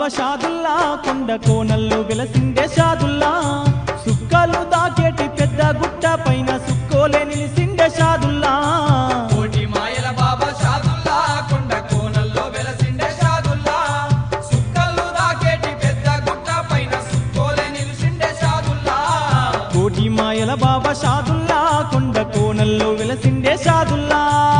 బాబా షాదుల్లా కొండ కోనల్లో వెలసిండే షాదుల్లా సుక్కలు దాకేటి పెద్ద గుట్ట పైన సుక్కోలే నిలిసిండే షాదుల్లా కోటి మాయల బాబా షాదుల్లా కొండ కోనల్లో వెలసిండే షాదుల్లా సుక్కలు దాకేటి పెద్ద గుట్ట పైన సుక్కోలే నిలిసిండే షాదుల్లా కోటి మాయల బాబా షాదుల్లా కొండ కోనల్లో వెలసిండే షాదుల్లా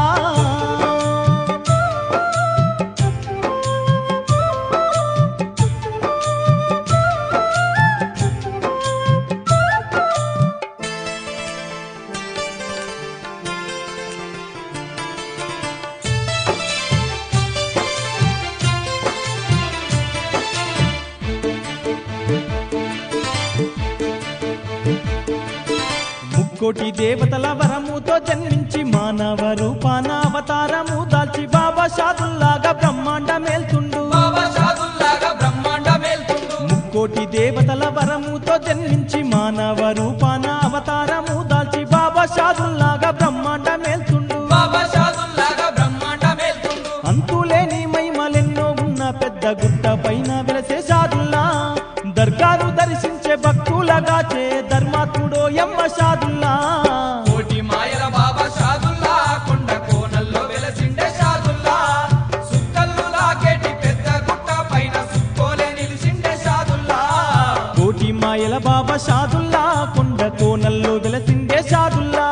ముక్కోటి దేవతల వరముతో జన్మించి మానవ రూపాన అవతారము దాల్చి బాబా షాదుల్లాగా బ్రహ్మాండ మేల్తుండు బాబా షాదుల్లాగా బ్రహ్మాండ మేల్తుండు ముక్కోటి దేవతల వరముతో జన్మించి మానవ రూపాన అవతారము దాల్చి బాబా షాదుల్లాగా బ్రహ్మాండ మేల్తుండు బాబా షాదుల్లాగా బ్రహ్మాండ మేల్తుండు అంతులేని మహిమలెన్నో ఉన్న పెద్ద గుట్ట పైన వెలసే షాదుల్లా దర్గాను దర్శించే భక్తులగాచే ధర్మాత్ముడో ఎమ్మ షాదుల్లా కోటి మాయల బాబా షాదుల్లా కొండ కోనల్లో వెలసిండే షాదుల్లా సుక్కలు లాకేటి పెద్ద గుట్ట పైన సుక్కోలే నిలిసిండే షాదుల్లా కోటి మాయల బాబా షాదుల్లా కొండ కోనల్లో వెలసిండే షాదుల్లా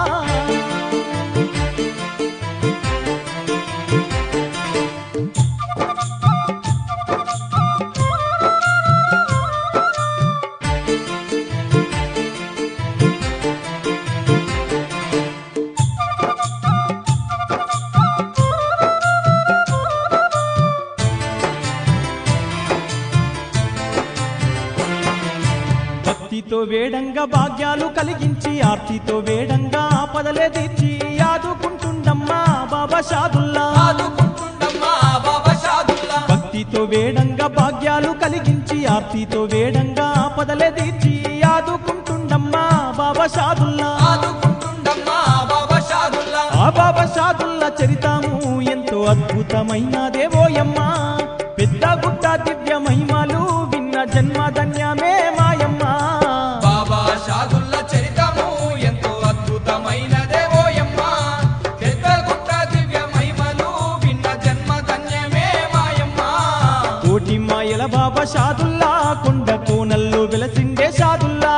భక్తితో వేడంగా భాగ్యాలు కలిగించి ఆర్తితో వేడంగా ఆపదలే తీర్చి ఆదుకుంటుండమ్మా బాబా షాదుల్లా ఆదుకుంటుండమ్మా బాబా షాదుల్లా భక్తితో వేడంగా భాగ్యాలు కలిగించి ఆర్తితో వేడంగా ఆపదలే తీర్చి ఆదుకుంటుండమ్మా బాబా షాదుల్లా ఆదుకుంటుండమ్మా బాబా షాదుల్లా ఆ బాబా షాదుల్లా చరితాము ఎంతో అద్భుతమైనదేవోయమ్మా పెద్ద గుట్ట దివ్య మహిమలు విన్న జన్మ ధన్యమే మాయమ్మా బాబా షాదుల్లా చరితము ఎంతో అద్భుతమైనదే ఓయమ్మ పెద్ద గుట్ట దివ్య మహిమలు విన్న జన్మ ధన్యమే మాయమ్మ కోటి మాయల బాబా షాదుల్లా కొండ కోనల్లో వెలసిండే షాదుల్లా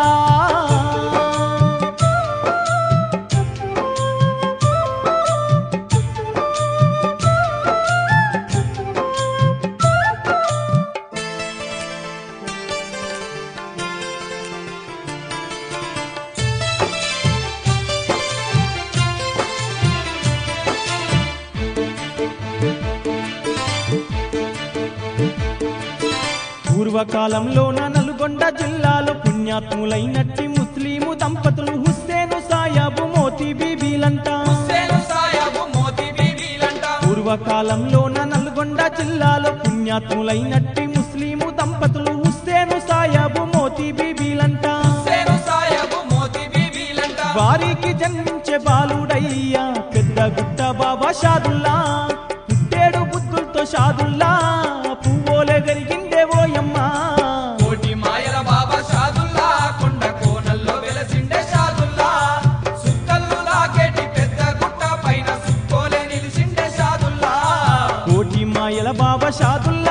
పూర్వకాలంలోన నల్గొండ జిల్లాలో పుణ్యాత్ములైనట్టి ముస్లిము దంపతులు హుస్సేను సాయాబు మోతి బీబీలంతా హుస్సేను సాయబు మోతి బీబీలంట పూర్వకాలంలోన నల్గొండ జిల్లాలో పుణ్యాత్ములైనట్టి ముస్లిము దంపతులు హుస్సేను సాయాబు మోతి బీబీలంట హుస్సేను సాయబు మోతి బీబీలంట వారికి జన్మించే బాలుడయ్యా పెద్ద గుట్ట బాబా షాదుల్లా పుట్టేడు బుద్ధులతో షాదుల్లా పువ్వోలే వెలిగిండే ఓయమ్మా కోటి మాయల బాబా షాదుల్లా కొండ కోనల్లో వెలసిండే షాదుల్లా సుక్కల్లు లాకేటి పెద్ద గుట్ట పైన సుక్కోలే నిలిసిండే షాదుల్లా కోటి మాయల బాబా షాదుల్లా